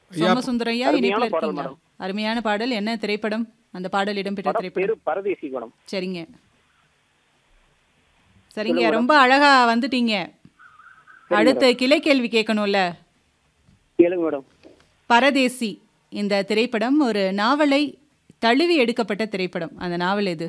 சோமசுந்தரையா இணைப்பில் அருமையான பாடல் இருக்கீங்களா மேடம். அருமையான பாடல் என்ன திரைப்படம் அந்த பாடல் இடம்பெற்ற படம் திரைப்படம் பேரு பரதேசி மேடம் சரிங்க சரிங்க ரொம்ப அழகா வந்துட்டீங்க அடுத்த கிளை கேள்வி கேட்கணும்ல கேளுங்க மேடம் பரதேசி இந்த திரைப்படம் ஒரு நாவலை தழுவி எடுக்கப்பட்ட திரைப்படம் அந்த நாவல் எது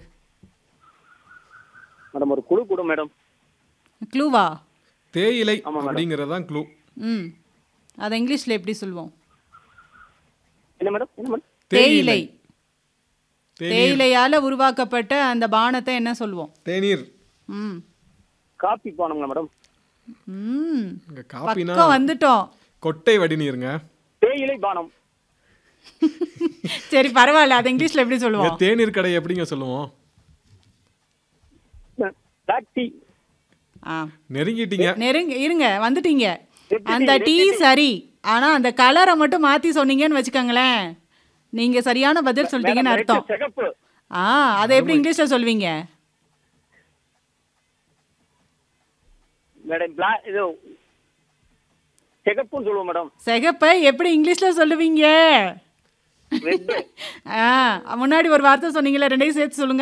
மேடம் ஒரு குழு கூட மேடம் க்ளூவா தேயிலை ஆமா, மேடம். அப்படிங்கிறது தான் க்ளூ ம் அதை இங்கிலீஷில் எப்படி சொல்லுவோம் என்ன மேடம் என்ன மேடம் தேயிலை தேநீர் தேயிலையால உருவாக்கப்பட்ட அந்த பானத்தை என்ன சொல்லுவோம் தேநீர் ம் காப்பி பானங்களா மேடம் ம் இங்க காப்பினா பக்கம் வந்துட்டோம் கொட்டை வடிநீருங்க தேயிலை பானம் சரி பரவாயில்ல அதை இங்கிலீஷ்ல எப்படி இங்க சொல்லுவோம் தேநீர் கடை எப்படிங்க சொல்லுவோம் பிளாக் டீ ஆ நெருங்கிட்டீங்க நெருங்க இருங்க வந்துட்டீங்க அந்த டீ சரி ஆனா அந்த கலரை மட்டும் மாத்தி சொன்னீங்கன்னு வச்சுக்கோங்களேன் நீங்க சரியான பதில் சொல்லிட்டீங்கன்னு அர்த்தம் சிகப்பு ஆ அதை எப்படி இங்கிலீஷ்ல சொல்வீங்க மேடம் பிளாக் இது சிகப்புன்னு சொல்லுவோம் மேடம் சிகப்பை எப்படி இங்கிலீஷ்ல சொல்லுவீங்க ரெட் ஆ முன்னாடி ஒரு வார்த்தை சொன்னீங்களே ரெண்டையும் சேர்த்து சொல்லுங்க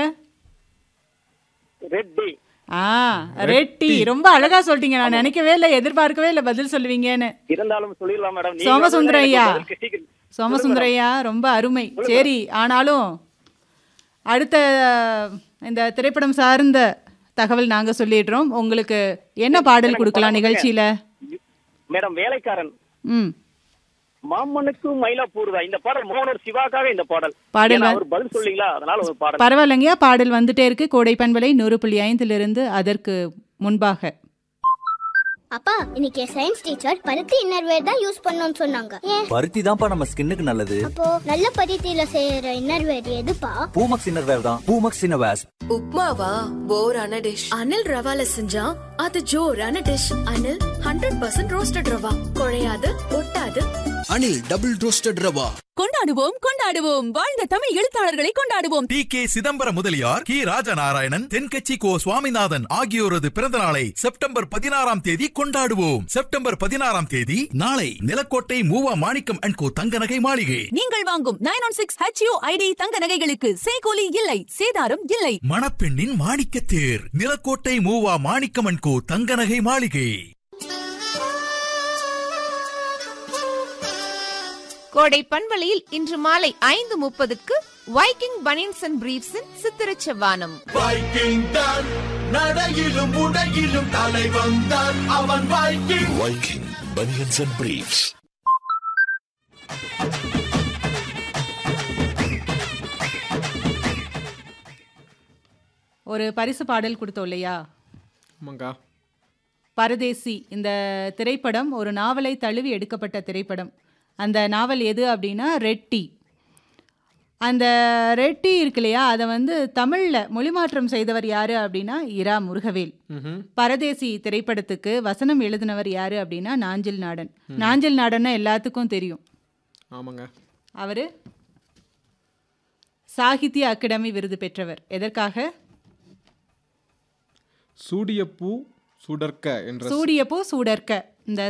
ரெட் டீ ஆ ரெட் டீ ரொம்ப அழகா சொல்லிட்டீங்க நான் நினைக்கவே இல்லை எதிர்பார்க்கவே இல்லை பதில் சொல்லுவீங்கன்னு இருந்தாலும் சொல்லிடலாம் மேடம் நீங்க சோமசுந்தர வந்து ஐயா. எனக்கு பதில் சீக்கிரம் சோமசுந்தரையா ரொம்ப அருமை சரி ஆனாலும் அடுத்த இந்த திரைப்படம் சார்ந்த தகவல் நாங்க சொல்லிடுறோம் உங்களுக்கு என்ன பாடல் கொடுக்கலாம் நிகழ்ச்சியில மேடம் வேலைக்காரன் ம் மாமனுக்கு மயிலாப்பூர்தா இந்த பாடல் மோகனூர் சிவாக்காக இந்த பாடல் பாடல் ஏன்னா வ- அவர் பதில் சொல்லீங்களா அதனால ஒரு பாடல் பரவாயில்லைங்கய்யா பாடல் வந்துட்டே இருக்கு கோடை பண்பலை நூறு புள்ளி ஐந்திலிருந்து அதற்கு முன்பாக அப்பா இன்னைக்கு சயின்ஸ் டீச்சர் பருத்தி இன்னர்வேர் தான் யூஸ் பண்ணணும்னு சொன்னாங்க ஏன் பருத்தி தான்ப்பா நம்ம ஸ்கின்னுக்கு நல்லது அப்போ நல்ல பருத்தியில செய்யற இன்னர்வேர் எதுப்பா பூமக்ஸ் இன்னர்வேர் தான் பூமக்ஸ் இன்னர்வேர்ஸ் உப்மாவா போரான டிஷ் அனில் ரவால செஞ்சா அது ஜோரான dish Anil hundred percent roasted rava குழையாது ஒட்டாது அனில் டபுள் ரோஸ்டட் ரவா கொண்டாடுவோம் கொண்டாடுவோம் வாழ்ந்த தமிழ் எழுத்தாளர்களை கொண்டாடுவோம் டி கே சிதம்பரம் முதலியார் கி ராஜநாராயணன் தென்கட்சி கோ சுவாமிநாதன் ஆகியோரது பிறந்த நாளை செப்டம்பர் பதினாறாம் தேதி கொண்டாடுவோம் செப்டம்பர் பதினாறாம் தேதி நாளை நிலக்கோட்டை மூவா மாணிக்கம் அண்ட் கோ தங்க நகை மாளிகை நீங்கள் வாங்கும் nine one six HU ID தங்க நகைகளுக்கு சேகோலி இல்லை சேதாரம் இல்லை மணப்பெண்ணின் மாணிக்க தேர் நிலக்கோட்டை மூவா மாணிக்கம் அண்ட் கோ தங்க நகை மாளிகை கோடை பண்பலையில் இன்று மாலை ஐந்து முப்பதுக்கு வைக்கிங் பனியன்ஸ் அண்ட் பிரீப்ஸின் சித்திரச் செவ்வானம் வைக்கிங் தான் நடையிலும் உடையிலும் தலை வந்தான் அவன் Viking Viking banians and briefs ஒரு பரிசு பாடல் கொடுத்தோம் இல்லையா ஆமாங்கா பரதேசி இந்த திரைப்படம் ஒரு நாவலை தழுவி எடுக்கப்பட்ட திரைப்படம் அந்த நாவல் எது அப்படின்னா ரெட்டி அந்த ரெட்டி இருக்கு இல்லையா அதை வந்து தமிழில் மொழிமாற்றம் செய்தவர் யார் அப்படின்னா இரா முருகவேல் ம்ஹும். பரதேசி திரைப்படத்துக்கு வசனம் எழுதினவர் யார் அப்படின்னா நாஞ்சில் நாடன் நாஞ்சில் நாடன்னா எல்லாத்துக்கும் தெரியும் ஆமாங்க அவர் சாகித்ய அகாடமி விருது பெற்றவர் எதற்காக சூடிய பூ சுடர்க்க என்ற சூடியப்போ சூடர்க்க